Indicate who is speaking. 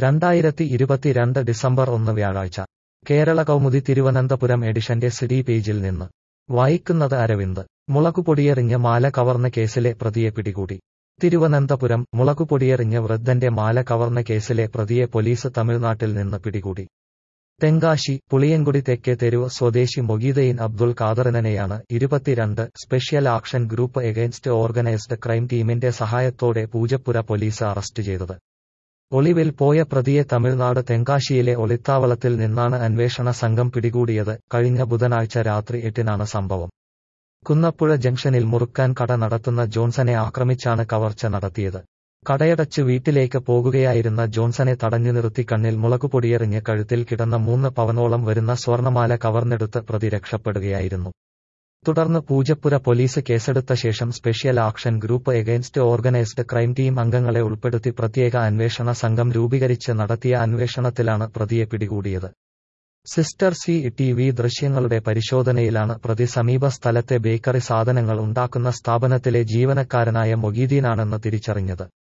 Speaker 1: രണ്ടായിരത്തി ഇരുപത്തിരണ്ട് ഡിസംബർ ഒന്ന് വ്യാഴാഴ്ച കേരള കൗമുദി തിരുവനന്തപുരം എഡിഷന്റെ സിഡി പേജിൽ നിന്ന് വായിക്കുന്നത് അരവിന്ദ് മുളകുപൊടിയെറിഞ്ഞ് മാല കവർന്ന കേസിലെ പ്രതിയെ പിടികൂടി തിരുവനന്തപുരം മുളകുപൊടിയെറിഞ്ഞ് വൃദ്ധന്റെ മാല കവർന്ന കേസിലെ പ്രതിയെ പോലീസ് തമിഴ്നാട്ടിൽ നിന്ന് പിടികൂടി തെങ്കാശി പുളിയൻകുടി തെക്കേ തെരുവ് സ്വദേശി മൊഗീദയിൻ അബ്ദുൾ ഖാദറിനെയാണ് ഇരുപത്തിരണ്ട് special action group against organised crime ടീമിന്റെ സഹായത്തോടെ പൂജപ്പുര പോലീസ് അറസ്റ്റ് ചെയ്തത് ഒളിവിൽ പോയ പ്രതിയെ തമിഴ്നാട് തെങ്കാശിയിലെ ഒളിത്താവളത്തിൽ നിന്നാണ് അന്വേഷണ സംഘം പിടികൂടിയത് കഴിഞ്ഞ ബുധനാഴ്ച രാത്രി എട്ടിനാണ് സംഭവം കുന്നപ്പുഴ ജംഗ്ഷനിൽ മുറുക്കാൻ കട നടത്തുന്ന ജോൺസനെ ആക്രമിച്ചാണ് കവർച്ച നടത്തിയത് കടയടച്ച് വീട്ടിലേക്ക് പോകുകയായിരുന്ന ജോൺസനെ തടഞ്ഞു നിർത്തി കണ്ണിൽ മുളകുപൊടിയെറിഞ്ഞ് കഴുത്തിൽ കിടന്ന മൂന്ന് പവനോളം വരുന്ന സ്വർണമാല കവർന്നെടുത്ത് പ്രതി രക്ഷപ്പെടുകയായിരുന്നു തുടർന്ന് പൂജപ്പുര പോലീസ് കേസെടുത്ത ശേഷം special action group against organised crime team അംഗങ്ങളെ ഉൾപ്പെടുത്തി പ്രത്യേക അന്വേഷണ സംഘം രൂപീകരിച്ച് നടത്തിയ അന്വേഷണത്തിലാണ് പ്രതിയെ പിടികൂടിയത് സിസ്റ്റർ സി ടി വി ദൃശ്യങ്ങളുടെ പരിശോധനയിലാണ് പ്രതി സമീപ സ്ഥലത്തെ ബേക്കറി സാധനങ്ങൾ ഉണ്ടാക്കുന്ന സ്ഥാപനത്തിലെ ജീവനക്കാരനായ മൊഗീദീനാണെന്ന് തിരിച്ചറിഞ്ഞത്